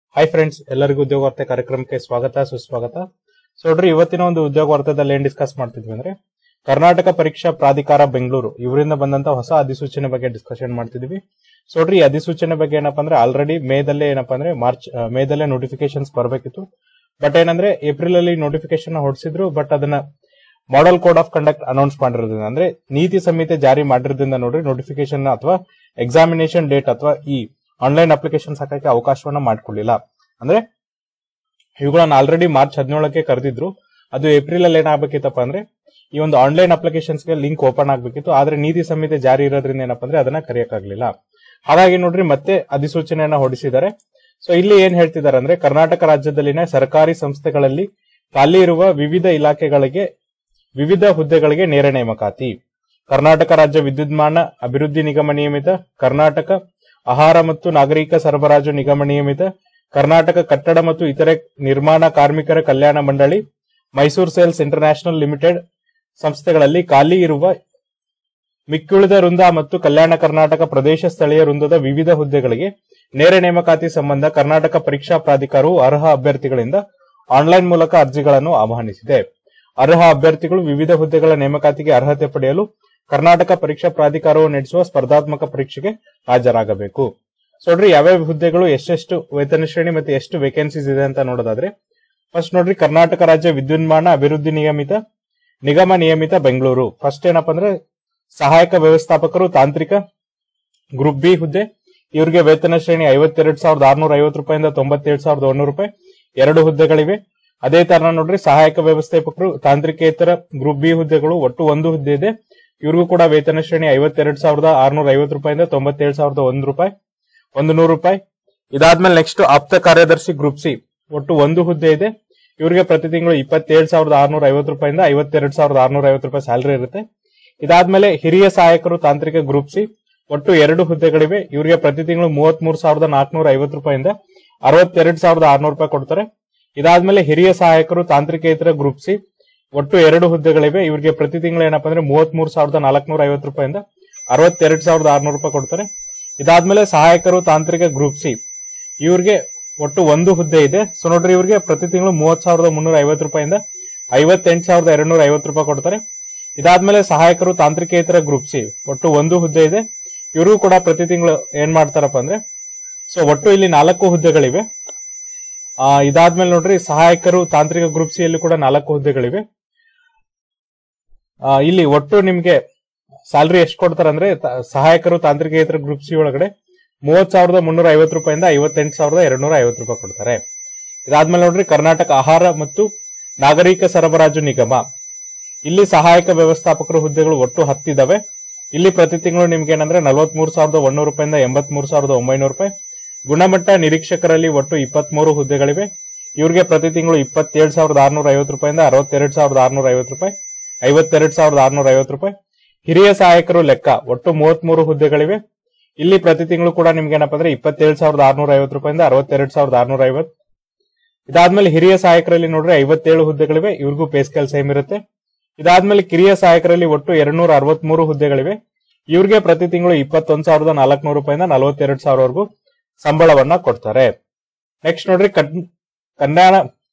hi friends ಎಲ್ಲರಿಗೂ ಉದ್ಯೋಗ ವಾರ್ತೆ ಕಾರ್ಯಕ್ರಮಕ್ಕೆ ಸ್ವಾಗತ ಸುಸ್ವಾಗತ ಸೊ ನೋಡ್ರಿ ಇವತ್ತಿನ ಒಂದು ಉದ್ಯೋಗ ವಾರ್ತೆದಲ್ಲಿ ಏನ್ ಡಿಸ್ಕಸ್ ಮಾಡ್ತಿದ್ವಿ ಅಂದ್ರೆ ಕರ್ನಾಟಕ ಪರೀಕ್ಷಾ ಪ್ರಾಧಿಕಾರ ಬೆಂಗಳೂರು ಇವರಿಂದ ಬಂದಂತ ಹೊಸ ಅಧಿಸೂಚನೆ ಬಗ್ಗೆ ಡಿಸ್ಕಷನ್ ಮಾಡ್ತಿದ್ವಿ ಸೊ ನೋಡ್ರಿ ಈ ಅಧಿಸೂಚನೆ ಬಗ್ಗೆ ಏನಪ್ಪಾ ಅಂದ್ರೆ ಆಲ್ರೆಡಿ ಮೇದಲ್ಲೇ ಏನಪ್ಪಾ ಅಂದ್ರೆ ಮಾರ್ಚ್ ಆ, ಮೇದಲ್ಲೇ ನೋಟಿಫಿಕೇಶನ್ಸ್ ಬರಬೇಕಿತ್ತು ಬಟ್ ಏನಂದ್ರೆ ಏಪ್ರಿಲ್ ಅಲ್ಲಿ ನೋಟಿಫಿಕೇಶನ್ ಹೊಡಿಸಿದ್ರು ಬಟ್ ಅದನ್ನ model code of conduct announce ಮಾಡಿರೋದ್ರಿಂದ ಅಂದ್ರೆ ನೀತಿ ಸಂಹಿತೆ ಜಾರಿ ಮಾಡಿರೋದ್ರಿಂದ ನೋಡ್ರಿ ನೋಟಿಫಿಕೇಶನ್ ಅಥವಾ ಎಕ್ಸಾಮಿನೇಷನ್ ಡೇಟ್ ಅಥವಾ ಈ ಆನ್ಲೈನ್ ಅಪ್ಲಿಕೇಶನ್ ಹಾಕಕ್ಕೆ ಅವಕಾಶವನ್ನ ಮಾಡ್ಕೊಳ್ಳಿಲ್ಲ ಅಂದ್ರೆ ಇವುಗಳನ್ನ ಆಲ್ರೆಡಿ ಮಾರ್ಚ್ ಹದಿನೇಳಕ್ಕೆ ಕರೆದಿದ್ರು ಅದು ಏಪ್ರಿಲ್ ಅಲ್ಲಿ ಏನಾಗಬೇಕಿತ್ತಪ್ಪ ಅಂದ್ರೆ ಈ ಒಂದು ಆನ್ಲೈನ್ ಅಪ್ಲಿಕೇಶನ್ಸ್ ಗೆ ಲಿಂಕ್ ಓಪನ್ ಆಗ್ಬೇಕಿತ್ತು ಆದ್ರೆ ನೀತಿ ಸಂಹಿತೆ ಜಾರಿ ಇರೋದ್ರಿಂದ ಏನಪ್ಪಾ ಅಂದ್ರೆ ಅದನ್ನ ಕರೆಯಕ್ಕಾಗ್ಲಿಲ್ಲ ಹಾಗಾಗಿ ನೋಡ್ರಿ ಮತ್ತೆ ಅಧಿಸೂಚನೆಯನ್ನ ಹೊಡಿಸಿದ್ದಾರೆ ಸೊ ಇಲ್ಲಿ ಏನ್ ಹೇಳ್ತಿದ್ದಾರೆ ಅಂದ್ರೆ ಕರ್ನಾಟಕ ರಾಜ್ಯದಲ್ಲಿನ ಸರ್ಕಾರಿ ಸಂಸ್ಥೆಗಳಲ್ಲಿ ಖಾಲಿ ಇರುವ ವಿವಿಧ ಇಲಾಖೆಗಳಿಗೆ ವಿವಿಧ ಹುದ್ದೆಗಳಿಗೆ ನೇರ ನೇಮಕಾತಿ ಕರ್ನಾಟಕ ರಾಜ್ಯ ವಿದ್ಯುನ್ಮಾನ ಅಭಿವೃದ್ಧಿ ನಿಗಮ ನಿಯಮಿತ ಕರ್ನಾಟಕ ಆಹಾರ ಮತ್ತು ನಾಗರಿಕ ಸರಬರಾಜು ನಿಗಮ ನಿಯಮಿತ ಕರ್ನಾಟಕ ಕಟ್ಟಡ ಮತ್ತು ಇತರೆ ನಿರ್ಮಾಣ ಕಾರ್ಮಿಕರ ಕಲ್ಯಾಣ ಮಂಡಳಿ ಮೈಸೂರು ಸೇಲ್ಸ್ ಇಂಟರ್ನ್ಯಾಷನಲ್ ಲಿಮಿಟೆಡ್ ಸಂಸ್ಥೆಗಳಲ್ಲಿ ಖಾಲಿ ಇರುವ ಮಿಕ್ಕುಳಿದ ವೃಂದ ಮತ್ತು ಕಲ್ಯಾಣ ಕರ್ನಾಟಕ ಪ್ರದೇಶ ಸ್ಥಳೀಯ ವೃಂದದ ವಿವಿಧ ಹುದ್ದೆಗಳಿಗೆ ನೇರ ನೇಮಕಾತಿ ಸಂಬಂಧ ಕರ್ನಾಟಕ ಪರೀಕ್ಷಾ ಪ್ರಾಧಿಕಾರವು ಅರ್ಹ ಅಭ್ಯರ್ಥಿಗಳಿಂದ ಆನ್ಲೈನ್ ಮೂಲಕ ಅರ್ಜಿಗಳನ್ನು ಆಹ್ವಾನಿಸಿದೆ ಅರ್ಹ ಅಭ್ಯರ್ಥಿಗಳು ವಿವಿಧ ಹುದ್ದೆಗಳ ನೇಮಕಾತಿಗೆ ಅರ್ಹತೆ ಪಡೆಯಲು ಕರ್ನಾಟಕ ಪರೀಕ್ಷಾ ಪ್ರಾಧಿಕಾರವು ನಡೆಸುವ ಸ್ಪರ್ಧಾತ್ಮಕ ಪರೀಕ್ಷೆಗೆ ಹಾಜರಾಗಬೇಕು ಸೊ ನೋಡ್ರಿ ಯಾವ್ಯಾವ ಹುದ್ದೆಗಳು ಎಷ್ಟೆಷ್ಟು ವೇತನ ಶ್ರೇಣಿ ಮತ್ತೆ ಎಷ್ಟು ವೇಕೆನ್ಸೀಸ್ ಇದೆ ಅಂತ ನೋಡೋದಾದ್ರೆ ಫಸ್ಟ್ ನೋಡ್ರಿ ಕರ್ನಾಟಕ ರಾಜ್ಯ ವಿದ್ಯುನ್ಮಾನ ಅಭಿವೃದ್ಧಿ ನಿಯಮಿತ ನಿಗಮ ನಿಯಮಿತ ಬೆಂಗಳೂರು ಫಸ್ಟ್ ಏನಪ್ಪಾ ಅಂದ್ರೆ ಸಹಾಯಕ ವ್ಯವಸ್ಥಾಪಕರು ತಾಂತ್ರಿಕ ಗ್ರೂಪ್ ಬಿ ಹುದ್ದೆ ಇವರಿಗೆ ವೇತನ ಶ್ರೇಣಿ ಐವತ್ತೆರಡು ಸಾವಿರದ ಆರ್ನೂರ ಐವತ್ತು ರೂಪಾಯಿಂದ ತೊಂಬತ್ತೇಳು ಸಾವಿರದ ಒಂದೂರು ರೂಪಾಯಿ ಎರಡು ಹುದ್ದೆಗಳಿವೆ ಅದೇ ತರ ನೋಡ್ರಿ ಸಹಾಯಕ ವ್ಯವಸ್ಥಾಪಕರು ತಾಂತ್ರಿಕೇತರ ಗ್ರೂಪ್ ಬಿ ಹುದ್ದೆಗಳು ಒಟ್ಟು ಒಂದು ಹುದ್ದೆ ಇದೆ ಇವ್ರಿಗೂ ಕೂಡ ವೇತನ ಶ್ರೇಣಿ ಐವತ್ತೆರಡು ಸಾವಿರದ ಆರ್ನೂರ ಐವತ್ತು ರೂಪಾಯಿಂದ ತೊಂಬತ್ತೇಳು ಸಾವಿರದ ಒಂದು ರೂಪಾಯಿ ಒಂದು ನೂರು ರೂಪಾಯಿ ಇದಾದ್ಮೇಲೆ ನೆಕ್ಸ್ಟ್ ಆಪ್ತ ಕಾರ್ಯದರ್ಶಿ ಗ್ರೂಪ್ ಸಿ ಒಟ್ಟು ಒಂದು ಹುದ್ದೆ ಇದೆ ಇವರಿಗೆ ಪ್ರತಿ ತಿಂಗಳು ಇಪ್ಪತ್ತೇಳು ಸಾವಿರದ ಆರ್ನೂರ ಐವತ್ತು ರೂಪಾಯಿಂದ ಐವತ್ತೆರಡು ಸಾವಿರದ ಆರ್ನೂರ ಐವತ್ತು ರೂಪಾಯಿ ಸ್ಯಾಲರಿ ಇರುತ್ತೆ ಇದಾದ್ಮೇಲೆ ಹಿರಿಯ ಸಹಾಯಕರು ತಾಂತ್ರಿಕ ಗ್ರೂಪ್ ಸಿ ಒಟ್ಟು ಎರಡು ಹುದ್ದೆಗಳಿವೆ ಇವರಿಗೆ ಪ್ರತಿ ತಿಂಗಳು ಮೂವತ್ತ್ ಮೂರು ಸಾವಿರದ ನಾಲ್ಕನೂರ ಐವತ್ತು ರೂಪಾಯಿಂದ ಅರವತ್ತೆರಡು ಸಾವಿರದ ಆರ್ನೂರು ರೂಪಾಯಿ ಕೊಡ್ತಾರೆ ಇದಾದ್ಮೇಲೆ ಹಿರಿಯ ಸಹಾಯಕರು ತಾಂತ್ರಿಕೇತರ ಗ್ರೂಪ್ ಸಿ ಒಟ್ಟು ಎರಡು ಹುದ್ದೆಗಳಿವೆ ಇವರಿಗೆ ಪ್ರತಿ ತಿಂಗಳು ಏನಪ್ಪಾ ಅಂದ್ರೆ ಮೂವತ್ತ್ ಮೂರು ಸಾವಿರದ ನಾಲ್ಕನೂರ ಐವತ್ತು ರೂಪಾಯಿಂದ ಅರವತ್ತೆರಡು ಸಾವಿರದ ಆರ್ನೂರು ರೂಪಾಯಿ ಕೊಡ್ತಾರೆ ಇದಾದ್ಮೇಲೆ ಸಹಾಯಕರು ತಾಂತ್ರಿಕ ಗ್ರೂಪ್ ಸಿ ಇವ್ರಿಗೆ ಒಟ್ಟು ಒಂದು ಹುದ್ದೆ ಇದೆ ಸೊ ನೋಡ್ರಿ ಇವ್ರಿಗೆ ಪ್ರತಿ ತಿಂಗಳು ಮೂವತ್ ಸಾವಿರದ ಮುನ್ನೂರ ಐವತ್ತು ರೂಪಾಯಿಂದ ಐವತ್ತೆಂಟು ಸಾವಿರದ ಎರಡು ನೂರ ಐವತ್ತು ರೂಪಾಯಿ ಕೊಡ್ತಾರೆ ಇದಾದ್ಮೇಲೆ ಸಹಾಯಕರು ತಾಂತ್ರಿಕೇತರ ಗ್ರೂಪ್ ಸಿ ಒಟ್ಟು ಒಂದು ಹುದ್ದೆ ಇದೆ ಇವರು ಕೂಡ ಪ್ರತಿ ತಿಂಗಳು ಏನ್ ಮಾಡ್ತಾರಪ್ಪ ಅಂದ್ರೆ ಸೊ ಒಟ್ಟು ಇಲ್ಲಿ ನಾಲ್ಕು ಹುದ್ದೆಗಳಿವೆ ಆ ಇದಾದ್ಮೇಲೆ ನೋಡ್ರಿ ಸಹಾಯಕರು ತಾಂತ್ರಿಕ ಗ್ರೂಪ್ ಸಿ ಯಲ್ಲಿ ಕೂಡ ನಾಲ್ಕು ಹುದ್ದೆಗಳಿವೆ ಆ, ಇಲ್ಲಿ ಒಟ್ಟು ನಿಮ್ಗೆ ಸ್ಯಾಲರಿ ಎಷ್ಟು ಕೊಡ್ತಾರೆ ಅಂದ್ರೆ ತ- ಸಹಾಯಕರು ತಾಂತ್ರಿಕೇತರ ಗ್ರೂಪ್ ಸಿ ಒಳಗಡೆ ಮೂವತ್ ಸಾವಿರದ ಮುನ್ನೂರ ಐವತ್ತು ರೂಪಾಯಿಂದ ಐವತ್ತೆಂಟು ಸಾವಿರದ ಎರಡು ನೂರ ಐವತ್ತು ರೂಪಾಯಿ ಕೊಡ್ತಾರೆ ಇದಾದ್ಮೇಲೆ ನೋಡ್ರಿ ಕರ್ನಾಟಕ ಆಹಾರ ಮತ್ತು ನಾಗರಿಕ ಸರಬರಾಜು ನಿಗಮ ಇಲ್ಲಿ ಸಹಾಯಕ ವ್ಯವಸ್ಥಾಪಕರು ಹುದ್ದೆಗಳು ಒಟ್ಟು ಹತ್ತಿದಾವೆ ಇಲ್ಲಿ ಪ್ರತಿ ತಿಂಗಳು ನಿಮ್ಗೆ ಏನಂದ್ರೆ ನಲವತ್ಮೂರು ಸಾವಿರದ ಒಂದೂರು ರೂಪಾಯಿಂದ ಎಂಬತ್ಮೂರು ಸಾವಿರದ ಒಂಬೈನೂರು ರೂಪಾಯಿ ಗುಣಮಟ್ಟ ನಿರೀಕ್ಷಕರಲ್ಲಿ ಒಟ್ಟು ಇಪ್ಪತ್ಮೂರು ಹುದ್ದೆಗಳಿವೆ ಇವ್ರಿಗೆ ಪ್ರತಿ ತಿಂಗಳು ಇಪ್ಪತ್ತೇಳು ಸಾವಿರದ ಆರ್ನೂರ ಐವತ್ತು ರೂಪಾಯಿಂದ ಅರವತ್ತೆರಡು ಸಾವಿರದ ಆರ್ನೂರ ಐವತ್ತು ರೂಪಾಯಿ ಐವತ್ತೆರಡು ಸಾವಿರದ ಆರ್ನೂರ ಐವತ್ತು ರೂಪಾಯಿ ಹಿರಿಯ ಸಹಾಯಕರು ಲೆಕ್ಕ ಒಟ್ಟು ಮೂವತ್ಮೂರು ಹುದ್ದೆಗಳಿವೆ ಇಲ್ಲಿ ಪ್ರತಿ ತಿಂಗಳು ಕೂಡ ನಿಮ್ಗೆ ಏನಪ್ಪಾ ಅಂದ್ರೆ ಇಪ್ಪತ್ತೇಳು ಸಾವಿರದ ಆರ್ನೂರ ಐವತ್ತು ರೂಪಾಯಿಂದ ಅರವತ್ತೆರಡು ಸಾವಿರದ ಆರ್ನೂರ ಐವತ್ತು ಇದಾದ್ಮೇಲೆ ಹಿರಿಯ ಸಹಾಯಕರಲ್ಲಿ ನೋಡ್ರಿ ಐವತ್ತೇಳು ಹುದ್ದೆಗಳಿವೆ ಇವ್ರಿಗೂ ಪೇ ಸ್ಕೇಲ್ ಸೇಮ್ ಇರುತ್ತೆ ಇದಾದ್ಮೇಲೆ ಕಿರಿಯ ಸಹಾಯಕರಲ್ಲಿ ಒಟ್ಟು ಎರಡ್ನೂರ ಅರವತ್ಮೂರು ಹುದ್ದೆಗಳಿವೆ ಇವ್ರಿಗೆ ಪ್ರತಿ ತಿಂಗಳು ಇಪ್ಪತ್ತೊಂದು ಸಾವಿರದ ನಾಲ್ಕನೂರು ರೂಪಾಯಿಂದ ನಲವತ್ತೆರಡು ಸಾವಿರವರೆಗೂ ಸಂಬಳವನ್ನ ಕೊಡ್ತಾರೆ ನೆಕ್ಸ್ಟ್ ನೋಡ್ರಿ ಕಟ್- ಕಲ್ಯಾಣ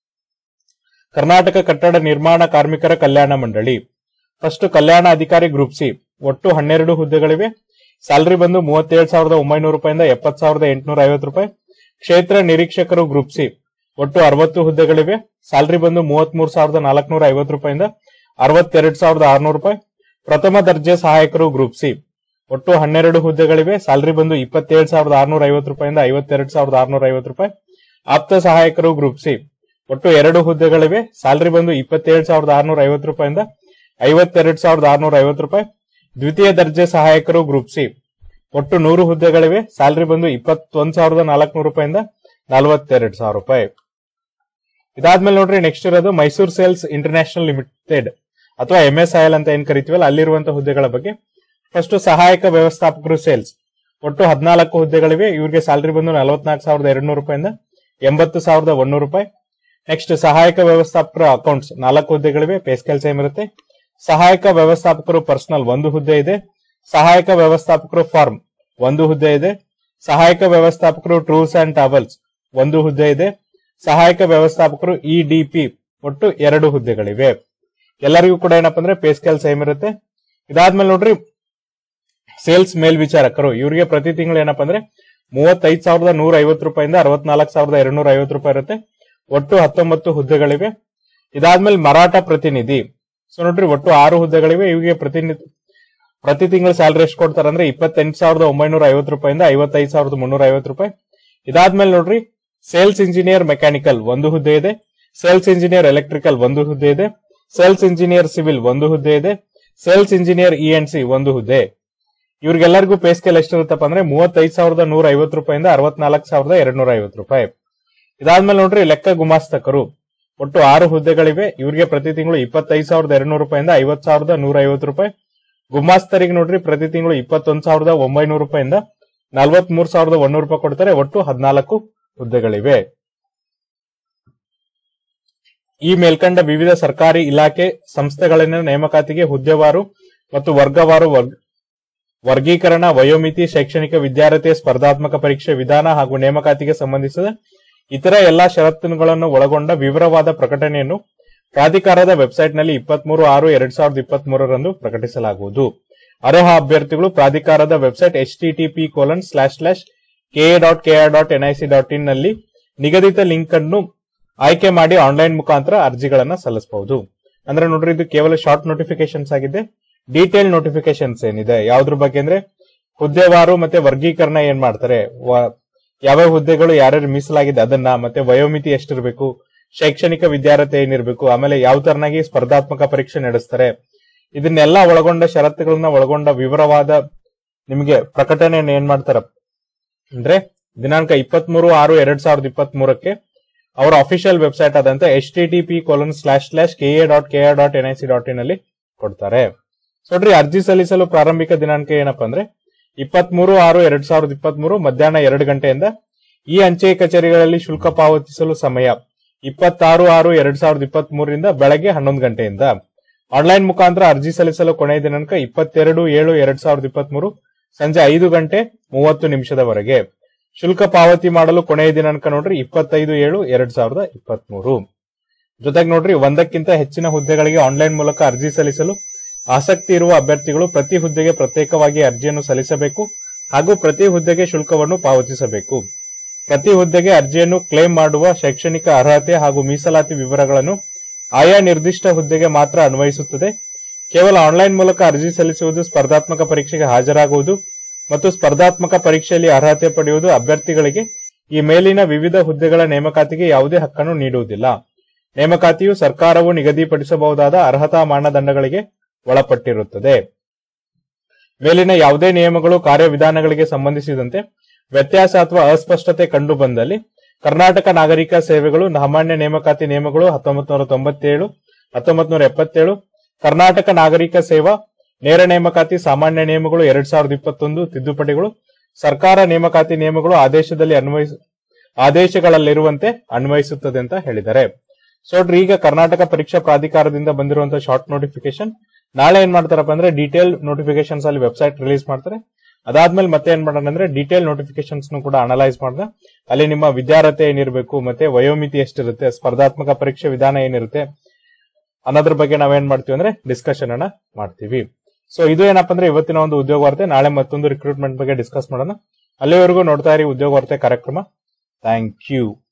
ಕರ್ನಾಟಕ ಕಟ್ಟಡ ನಿರ್ಮಾಣ ಕಾರ್ಮಿಕರ ಕಲ್ಯಾಣ ಮಂಡಳಿ ಫಸ್ಟ್ ಕಲ್ಯಾಣ ಅಧಿಕಾರಿ ಗ್ರೂಪ್ ಸಿ ಒಟ್ಟು ಹನ್ನೆರಡು ಹುದ್ದೆಗಳಿವೆ ಸ್ಯಾಲರಿ ಬಂದು ಮೂವತ್ತೇಳು ಸಾವಿರದ ಒಂಬೈನೂರು ರೂಪಾಯಿಂದ ಎಪ್ಪತ್ ಸಾವಿರದ ಎಂಟುನೂರ ಐವತ್ತು ರೂಪಾಯಿ ಕ್ಷೇತ್ರ ನಿರೀಕ್ಷಕರು ಗ್ರೂಪ್ ಸಿ ಒಟ್ಟು ಅರವತ್ತು ಹುದ್ದೆಗಳಿವೆ ಸ್ಯಾಲರಿ ಬಂದು ಮೂವತ್ಮೂರು ಸಾವಿರದ ನಾಲ್ಕನೂರ ಐವತ್ತು ರೂಪಾಯಿಂದ ಅರವತ್ತೆರಡು ಸಾವಿರದ ಆರ್ನೂರು ರೂಪಾಯಿ ಪ್ರಥಮ ದರ್ಜೆ ಸಹಾಯಕರು ಗ್ರೂಪ್ ಸಿ ಒಟ್ಟು ಹನ್ನೆರಡು ಹುದ್ದೆಗಳಿವೆ ಸ್ಯಾಲರಿ ಬಂದು ಇಪ್ಪತ್ತೇಳು ಸಾವಿರದ ಆರ್ನೂರ ಐವತ್ತು ರೂಪಾಯಿಂದ ಐವತ್ತೆರಡು ಸಾವಿರದ ಆರ್ನೂರ ಐವತ್ತು ರೂಪಾಯಿ ಆಪ್ತ ಸಹಾಯಕರು ಗ್ರೂಪ್ ಸಿ ಒಟ್ಟು ಎರಡು ಹುದ್ದೆಗಳಿವೆ ಸ್ಯಾಲರಿ ಬಂದು ಇಪ್ಪತ್ತೇಳು ಸಾವಿರದ ಆರ್ನೂರ ಐವತ್ತು ರೂಪಾಯಿಂದ ಐವತ್ತೆರಡು ಸಾವಿರದ ಆರ್ನೂರ ಐವತ್ತು ರೂಪಾಯಿ ದ್ವಿತೀಯ ದರ್ಜೆ ಸಹಾಯಕರು ಗ್ರೂಪ್ ಸಿ ಒಟ್ಟು ನೂರು ಹುದ್ದೆಗಳಿವೆ ಸ್ಯಾಲರಿ ಬಂದು ಇಪ್ಪತ್ತೊಂದು ಸಾವಿರದ ನಾಲ್ಕನೂರು ರೂಪಾಯಿಂದ ನಲವತ್ತೆರಡು ಸಾವಿರ ರೂಪಾಯಿ ಇದಾದ್ಮೇಲೆ ನೋಡ್ರಿ ನೆಕ್ಸ್ಟ್ ಇರೋದು ಮೈಸೂರು ಸೇಲ್ಸ್ ಇಂಟರ್ನ್ಯಾಷನಲ್ ಲಿಮಿಟೆಡ್ ಅಥವಾ ಎಂ ಎಸ್ ಐ ಎಲ್ ಅಂತ ಏನ್ ಕರಿತೀವಲ್ಲ ಅಲ್ಲಿರುವಂತಹ ಹುದ್ದೆಗಳ ಬಗ್ಗೆ ಫಸ್ಟ್ ಸಹಾಯಕ ವ್ಯವಸ್ಥಾಪಕರು ಸೇಲ್ಸ್ ಒಟ್ಟು ಹದಿನಾಲ್ಕು ಹುದ್ದೆಗಳಿವೆ ಇವ್ರಿಗೆ ಸ್ಯಾಲರಿ ಬಂದು ನಲವತ್ನಾಲ್ಕು ಸಾವಿರದ ಎರಡು ನೂರು ರೂಪಾಯಿಂದ ಎಂಬತ್ತು ಸಾವಿರದ ಒಂದೂರು ರೂಪಾಯಿ ನೆಕ್ಸ್ಟ್ ಸಹಾಯಕ ವ್ಯವಸ್ಥಾಪಕರ ಅಕೌಂಟ್ಸ್ ನಾಲ್ಕು ಹುದ್ದೆಗಳಿವೆ ಪೇ ಸ್ಕೇಲ್ ಸೇಮ್ ಇರುತ್ತೆ ಸಹಾಯಕ ವ್ಯವಸ್ಥಾಪಕರು ಪರ್ಸನಲ್ ಒಂದು ಹುದ್ದೆ ಇದೆ ಸಹಾಯಕ ವ್ಯವಸ್ಥಾಪಕರು ಫಾರ್ಮ್ ಒಂದು ಹುದ್ದೆ ಇದೆ ಸಹಾಯಕ ವ್ಯವಸ್ಥಾಪಕರು ಟೂರ್ಸ್ ಅಂಡ್ ಟ್ರಾವೆಲ್ಸ್ ಒಂದು ಹುದ್ದೆ ಇದೆ ಸಹಾಯಕ ವ್ಯವಸ್ಥಾಪಕರು ಇಡಿಪಿ ಒಟ್ಟು ಎರಡು ಹುದ್ದೆಗಳಿವೆ ಎಲ್ಲರಿಗೂ ಕೂಡ ಏನಪ್ಪಾ ಅಂದ್ರೆ ಪೇ ಸ್ಕೇಲ್ ಸೇಮ್ ಇರುತ್ತೆ ಇದಾದ್ಮೇಲೆ ನೋಡ್ರಿ ಸೇಲ್ಸ್ ಮೇಲ್ವಿಚಾರಕರು ಇವರಿಗೆ ಪ್ರತಿ ತಿಂಗಳು ಏನಪ್ಪಾ ಅಂದ್ರೆ ಮೂವತ್ತೈದು ಸಾವಿರದ ನೂರ ಐವತ್ತು ರೂಪಾಯಿಂದ ಅರವತ್ನಾಲ್ಕು ಸಾವಿರದ ಎರಡ್ನೂರ ಐವತ್ತು ರೂಪಾಯಿ ಇರುತ್ತೆ ಒಟ್ಟು ಹತ್ತೊಂಬತ್ತು ಹುದ್ದೆಗಳಿವೆ ಇದಾದ್ಮೇಲೆ ಮರಾಠ ಪ್ರತಿನಿಧಿ ಸೊ ನೋಡ್ರಿ ಒಟ್ಟು ಆರು ಹುದ್ದೆಗಳಿವೆ ಇವರಿಗೆ ಪ್ರತಿನಿಧಿ ಪ್ರತಿ ತಿಂಗಳು ಸ್ಯಾಲರಿ ಎಷ್ಟು ಕೊಡ್ತಾರೆ ಅಂದ್ರೆ ಇಪ್ಪತ್ತೆಂಟು ಸಾವಿರದ ಒಂಬೈನೂರ ಐವತ್ತು ರೂಪಾಯಿಂದ ಐವತ್ತೈದು ಸಾವಿರದ ಮುನ್ನೂರ ಐವತ್ತು ರೂಪಾಯಿ ಇದಾದ್ಮೇಲೆ ನೋಡ್ರಿ ಸೇಲ್ಸ್ ಇಂಜಿನಿಯರ್ ಮೆಕ್ಯಾನಿಕಲ್ ಒಂದು ಹುದ್ದೆ ಇದೆ ಸೇಲ್ಸ್ ಇಂಜಿನಿಯರ್ ಎಲೆಕ್ಟ್ರಿಕಲ್ ಒಂದು ಹುದ್ದೆ ಇದೆ ಸೇಲ್ಸ್ ಇಂಜಿನಿಯರ್ ಸಿವಿಲ್ ಒಂದು ಹುದ್ದೆ ಇದೆ sales engineer E N C ಒಂದು ಹುದ್ದೆ ಇವ್ರಿಗೆಲ್ಲರಿಗೂ ಪೇ ಸ್ಕೇಲ್ ಎಷ್ಟಿರುತ್ತಪ್ಪ ಅಂದ್ರೆ ಮೂವತ್ತೈದು ಸಾವಿರದ ನೂರ ಐವತ್ತು ರೂಪಾಯಿಂದ ಅರವತ್ನಾಲ್ಕು ಸಾವಿರದ ಎರಡ್ನೂರ ಐವತ್ತು ರೂಪಾಯಿ ಇದಾದ್ಮೇಲೆ ನೋಡ್ರಿ ಲೆಕ್ಕ ಗುಮಾಸ್ತಕರು ಒಟ್ಟು ಆರು ಹುದ್ದೆಗಳಿವೆ ಇವರಿಗೆ ಪ್ರತಿ ತಿಂಗಳು ಇಪ್ಪತ್ತೈದು ಸಾವಿರದ ಎರಡ್ನೂರು ರೂಪಾಯಿಂದ ಐವತ್ ಸಾವಿರದ ನೂರ ಐವತ್ತು ರೂಪಾಯಿ ಗುಮಾಸ್ತರಿಗೆ ನೋಡ್ರಿ ಪ್ರತಿ ತಿಂಗಳು ಇಪ್ಪತ್ತೊಂದು ಸಾವಿರದ ಒಂಬೈನೂರು ರೂಪಾಯಿಂದ ನಲ್ವತ್ ಮೂರ್ ಸಾವಿರದ ಒಂದೂರು ರೂಪಾಯಿ ಕೊಡ್ತಾರೆ ಒಟ್ಟು ಹದಿನಾಲ್ಕು ಹುದ್ದೆಗಳಿವೆ ಈ ಮೇಲ್ಕಂಡ ವಿವಿಧ ಸರ್ಕಾರಿ ಇಲಾಖೆ ಸಂಸ್ಥೆಗಳಲ್ಲಿನ ನೇಮಕಾತಿಗೆ ಹುದ್ದೆವಾರು ಮತ್ತು ವರ್ಗವಾರು ವರ್ಗ- ವರ್ಗೀಕರಣ ವಯೋಮಿತಿ ಶೈಕ್ಷಣಿಕ ವಿದ್ಯಾರ್ಹತೆ ಸ್ಪರ್ಧಾತ್ಮಕ ಪರೀಕ್ಷೆ ವಿಧಾನ ಹಾಗೂ ನೇಮಕಾತಿಗೆ ಸಂಬಂಧಿಸಿದ ಇತರ ಎಲ್ಲಾ ಷರತ್ತುಗಳನ್ನು ಒಳಗೊಂಡ ವಿವರವಾದ ಪ್ರಕಟಣೆಯನ್ನು ಪ್ರಾಧಿಕಾರದ ವೆಬ್ಸೈಟ್ನಲ್ಲಿ ಇಪ್ಪತ್ಮೂರು ಆರು ಎರಡ್ ಸಾವಿರದ ಇಪ್ಪತ್ತ್ ಮೂರರಂದು ಪ್ರಕಟಿಸಲಾಗುವುದು ಅರ್ಹ ಅಭ್ಯರ್ಥಿಗಳು ಪ್ರಾಧಿಕಾರದ website H TTP colon slash slash KA dot KR dot NIC dot in ನಲ್ಲಿ ನಿಗದಿತ ಲಿಂಕ್ ಅನ್ನು ಆಯ್ಕೆ ಮಾಡಿ ಆನ್ಲೈನ್ ಮುಖಾಂತರ ಅರ್ಜಿಗಳನ್ನ ಸಲ್ಲಿಸಬಹುದು ಅಂದ್ರೆ ನೋಡ್ರಿ ಇದು ಕೇವಲ ಶಾರ್ಟ್ ನೋಟಿಫಿಕೇಶನ್ಸ್ ಆಗಿದೆ ಡೀಟೇಲ್ ನೋಟಿಫಿಕೇಶನ್ಸ್ ಏನಿದೆ ಯಾವ್ದ್ರ ಬಗ್ಗೆ ಅಂದ್ರೆ ಹುದ್ದೆವಾರು ಮತ್ತೆ ವರ್ಗೀಕರಣ ಏನ್ ಮಾಡ್ತಾರೆ ವ- ಯಾವ್ಯಾವ ಹುದ್ದೆಗಳು ಯಾರ್ಯಾರು ಮೀಸಲಾಗಿದೆ ಅದನ್ನ ಮತ್ತೆ ವಯೋಮಿತಿ ಎಷ್ಟಿರ್ಬೇಕು ಶೈಕ್ಷಣಿಕ ವಿದ್ಯಾರ್ಹತೆ ಏನಿರ್ಬೇಕು ಆಮೇಲೆ ಯಾವ ತರನಾಗಿ ಸ್ಪರ್ಧಾತ್ಮಕ ಪರೀಕ್ಷೆ ನಡೆಸ್ತಾರೆ ಇದನ್ನೆಲ್ಲ ಒಳಗೊಂಡ ಷರತ್ತುಗಳನ್ನ ಒಳಗೊಂಡ ವಿವರವಾದ ನಿಮಗೆ ಪ್ರಕಟಣೆಯನ್ನು ಏನ್ ಮಾಡ್ತಾರ ಅಂದ್ರೆ ದಿನಾಂಕ ಇಪ್ಪತ್ಮೂರು ಆರು ಎರಡ್ ಸಾವಿರದ ಇಪ್ಪತ್ತ್ ಮೂರಕ್ಕೆ ಅವರ ಅಫಿಷಿಯಲ್ ವೆಬ್ಸೈಟ್ ಆದಂತ H T T P colon slash slash K A dot K R dot N I C dot in ಅಲ್ಲಿ ಕೊಡ್ತಾರೆ ಸೊ ನೋಡ್ರಿ ಅರ್ಜಿ ಸಲ್ಲಿಸಲು ಪ್ರಾರಂಭಿಕ ದಿನಾಂಕ ಏನಪ್ಪಾ ಅಂದ್ರೆ ಇಪ್ಪತ್ಮೂರು ಆರು ಎರಡ್ ಸಾವಿರದ ಇಪ್ಪತ್ತ್ ಮೂರು ಮಧ್ಯಾಹ್ನ ಎರಡು ಗಂಟೆಯಿಂದ ಈ ಅಂಚೆ ಕಚೇರಿಗಳಲ್ಲಿ ಶುಲ್ಕ ಪಾವತಿಸಲು ಸಮಯ ಇಪ್ಪತ್ತಾರು ಆರು ಎರಡ್ ಸಾವಿರದ ಇಪ್ಪತ್ತ್ ಮೂರರಿಂದ ಬೆಳಗ್ಗೆ ಹನ್ನೊಂದು ಗಂಟೆಯಿಂದ ಆನ್ಲೈನ್ ಮುಖಾಂತರ ಅರ್ಜಿ ಸಲ್ಲಿಸಲು ಕೊನೆಯ ದಿನಾಂಕ ಇಪ್ಪತ್ತೆರಡು ಏಳು ಎರಡ್ ಸಾವಿರದ ಇಪ್ಪತ್ತ್ ಮೂರು ಸಂಜೆ ಐದು ಗಂಟೆ ಮೂವತ್ತು ನಿಮಿಷದವರೆಗೆ ಶುಲ್ಕ ಪಾವತಿ ಮಾಡಲು ಕೊನೆಯ ದಿನಾಂಕ ನೋಡ್ರಿ ಇಪ್ಪತ್ತೈದು ಏಳು ಎರಡ್ ಸಾವಿರದ ಇಪ್ಪತ್ತ್ ಮೂರು ಜೊತೆಗೆ ನೋಡ್ರಿ ಒಂದಕ್ಕಿಂತ ಹೆಚ್ಚಿನ ಹುದ್ದೆಗಳಿಗೆ ಆನ್ಲೈನ್ ಮೂಲಕ ಅರ್ಜಿ ಸಲ್ಲಿಸಲು ಆಸಕ್ತಿ ಇರುವ ಅಭ್ಯರ್ಥಿಗಳು ಪ್ರತಿ ಹುದ್ದೆಗೆ ಪ್ರತ್ಯೇಕವಾಗಿ ಅರ್ಜಿಯನ್ನು ಸಲ್ಲಿಸಬೇಕು ಹಾಗೂ ಪ್ರತಿ ಹುದ್ದೆಗೆ ಶುಲ್ಕವನ್ನು ಪಾವತಿಸಬೇಕು ಪ್ರತಿ ಹುದ್ದೆಗೆ ಅರ್ಜಿಯನ್ನು ಕ್ಲೇಮ್ ಮಾಡುವ ಶೈಕ್ಷಣಿಕ ಅರ್ಹತೆ ಹಾಗೂ ಮೀಸಲಾತಿ ವಿವರಗಳನ್ನು ಆಯಾ ನಿರ್ದಿಷ್ಟ ಹುದ್ದೆಗೆ ಮಾತ್ರ ಅನ್ವಯಿಸುತ್ತದೆ ಕೇವಲ ಆನ್ಲೈನ್ ಮೂಲಕ ಅರ್ಜಿ ಸಲ್ಲಿಸುವುದು ಸ್ಪರ್ಧಾತ್ಮಕ ಪರೀಕ್ಷೆಗೆ ಹಾಜರಾಗುವುದು ಮತ್ತು ಸ್ಪರ್ಧಾತ್ಮಕ ಪರೀಕ್ಷೆಯಲ್ಲಿ ಅರ್ಹತೆ ಪಡೆಯುವುದು ಅಭ್ಯರ್ಥಿಗಳಿಗೆ ಈ ಮೇಲಿನ ವಿವಿಧ ಹುದ್ದೆಗಳ ನೇಮಕಾತಿಗೆ ಯಾವುದೇ ಹಕ್ಕನ್ನು ನೀಡುವುದಿಲ್ಲ ನೇಮಕಾತಿಯು ಸರ್ಕಾರವು ನಿಗದಿಪಡಿಸಬಹುದಾದ ಅರ್ಹತಾ ಮಾನದಂಡಗಳಿಗೆ ಒಳಪಟ್ಟಿರುತ್ತದೆ ಮೇಲಿನ ಯಾವುದೇ ನಿಯಮಗಳು ಕಾರ್ಯವಿಧಾನಗಳಿಗೆ ಸಂಬಂಧಿಸಿದಂತೆ ವ್ಯತ್ಯಾಸ ಅಥವಾ ಅಸ್ಪಷ್ಟತೆ ಕಂಡು ಬಂದಲ್ಲಿ ಕರ್ನಾಟಕ ನಾಗರಿಕ ಸೇವೆಗಳು ಸಾಮಾನ್ಯ ನೇಮಕಾತಿ ನಿಯಮಗಳು ಹತ್ತೊಂಬತ್ತು ನೂರ ತೊಂಬತ್ತೇಳು ಹತ್ತೊಂಬತ್ತು ನೂರ ಎಪ್ಪತ್ತೇಳು ಕರ್ನಾಟಕ ನಾಗರಿಕ ಸೇವಾ ನೇರ ನೇಮಕಾತಿ ಸಾಮಾನ್ಯ ನಿಯಮಗಳು ಎರಡ್ ಸಾವಿರದ ಇಪ್ಪತ್ತೊಂದು ತಿದ್ದುಪಡಿಗಳು ಸರ್ಕಾರ ನೇಮಕಾತಿ ನಿಯಮಗಳು ಆದೇಶದಲ್ಲಿ ಅನ್ವಯಿಸ ಆದೇಶಗಳಲ್ಲಿರುವಂತೆ ಅನ್ವಯಿಸುತ್ತದೆ ಅಂತ ಹೇಳಿದ್ದಾರೆ ಸೊ ನೋಡ್ರಿ ಈಗ ಕರ್ನಾಟಕ ಪರೀಕ್ಷಾ ಪ್ರಾಧಿಕಾರದಿಂದ ಬಂದಿರುವಂತಹ ಶಾರ್ಟ್ ನೋಟಿಫಿಕೇಶನ್ ನಾಳೆ ಏನ್ ಮಾಡ್ತಾರಪ್ಪ ಅಂದ್ರೆ ಡೀಟೇಲ್ ನೋಟಿಫಿಕೇಶನ್ಸ್ ಅಲ್ಲಿ ವೆಬ್ಸೈಟ್ ರಿಲೀಸ್ ಮಾಡ್ತಾರೆ ಅದಾದ್ಮೇಲೆ ಮತ್ತೆ ಏನ್ ಮಾಡೋಣ ಅಂದ್ರೆ ಡೀಟೇಲ್ ನೋಟಿಫಿಕೇಶನ್ಸ್ ಕೂಡ ಅನಲೈಸ್ ಮಾಡಿದ್ರೆ ಅಲ್ಲಿ ನಿಮ್ಮ ವಿದ್ಯಾರ್ಹತೆ ಏನಿರಬೇಕು ಮತ್ತೆ ವಯೋಮಿತಿ ಎಷ್ಟಿರುತ್ತೆ ಸ್ಪರ್ಧಾತ್ಮಕ ಪರೀಕ್ಷೆ ವಿಧಾನ ಏನಿರುತ್ತೆ ಅನ್ನೋದ್ರ ಬಗ್ಗೆ ನಾವೇನ್ ಮಾಡ್ತೀವಿ ಅಂದ್ರೆ ಡಿಸ್ಕಷನ್ ಅನ್ನ ಮಾಡ್ತೀವಿ ಸೊ ಇದು ಏನಪ್ಪಾ ಅಂದ್ರೆ ಇವತ್ತಿನ ಒಂದು ಉದ್ಯೋಗ ವಾರ್ತೆ ನಾಳೆ ಮತ್ತೊಂದು ರಿಕ್ರೂಟ್ಮೆಂಟ್ ಬಗ್ಗೆ ಡಿಸ್ಕಸ್ ಮಾಡೋಣ ಅಲ್ಲಿವರೆಗೂ ನೋಡ್ತಾ ಇರಿ ಉದ್ಯೋಗ ವಾರ್ತೆ ಕಾರ್ಯಕ್ರಮ ಥ್ಯಾಂಕ್ ಯು